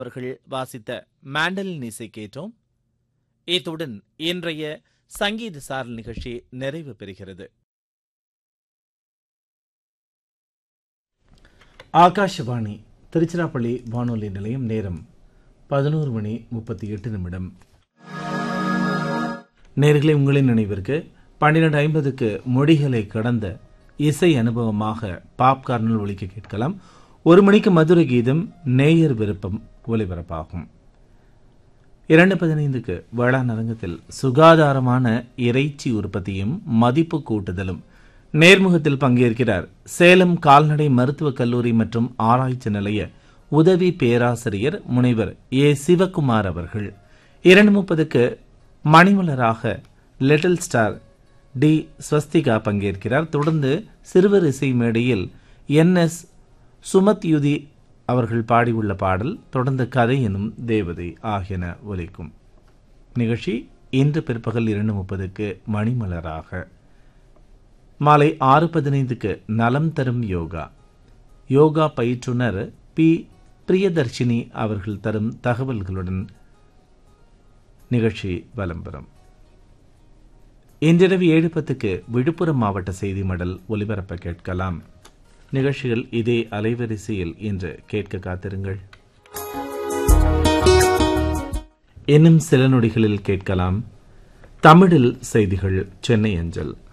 அவர்கள் வாசித்த மேண்டலின் இசை கேட்டோம் இத்துடன் இன்றைய சங்கீத சாரல் நிகழ்ச்சி நிறைவு பெறுகிறது ஆகாஷவாணி திருச்சிராப்பள்ளி வானொலி நிலையம் நேரம் பதினோரு மணி முப்பத்தி எட்டு நிமிடம் நேர்களை உங்களின் நினைவிற்கு பன்னிரண்டு ஐம்பதுக்கு மொழிகளை கடந்த இசை அனுபவமாக பாப்கார்னில் ஒலிக்க கேட்கலாம் ஒரு மணிக்கு மதுரை கீதம் நேயர் விருப்பம் ஒலிபரப்பாகும் இரண்டு பதினைந்துக்கு வேளாண் அரங்கத்தில் சுகாதாரமான இறைச்சி உற்பத்தியும் மதிப்பு கூட்டுதலும் நேர்முகத்தில் பங்கேற்கிறார் சேலம் கால்நடை மருத்துவக் கல்லூரி மற்றும் ஆராய்ச்சி நிலைய உதவி பேராசிரியர் முனைவர் ஏ சிவகுமார் அவர்கள் இரண்டு முப்பதுக்கு மணிமலராக லிட்டில் ஸ்டார் டி ஸ்வஸ்திகா பங்கேற்கிறார் தொடர்ந்து சிறுவர் இசை மேடையில் என் எஸ் சுமத்யுதி அவர்கள் பாடியுள்ள பாடல் தொடர்ந்து கதை எனும் தேவதை ஆகியன ஒலிக்கும் நிகழ்ச்சி இன்று பிற்பகல் இரண்டு முப்பதுக்கு மணிமலராக மாலை ஆறு பதினைந்துக்கு நலம் தரும் யோகா யோகா பயிற்றுனர் பி பிரியதர்ஷினி அவர்கள் தரும் தகவல்களுடன் நிகழ்ச்சி வலம் பெறும் இன்றிரவு ஏழு பத்துக்கு விழுப்புரம் மாவட்ட செய்தி மடல் ஒலிபரப்ப கேட்கலாம் நிகழ்ச்சிகள் இதே அலைவரிசையில் இன்று கேட்க காத்திருங்கள் இன்னும் சில நொடிகளில் கேட்கலாம் தமிழில் செய்திகள் சென்னை அஞ்சல்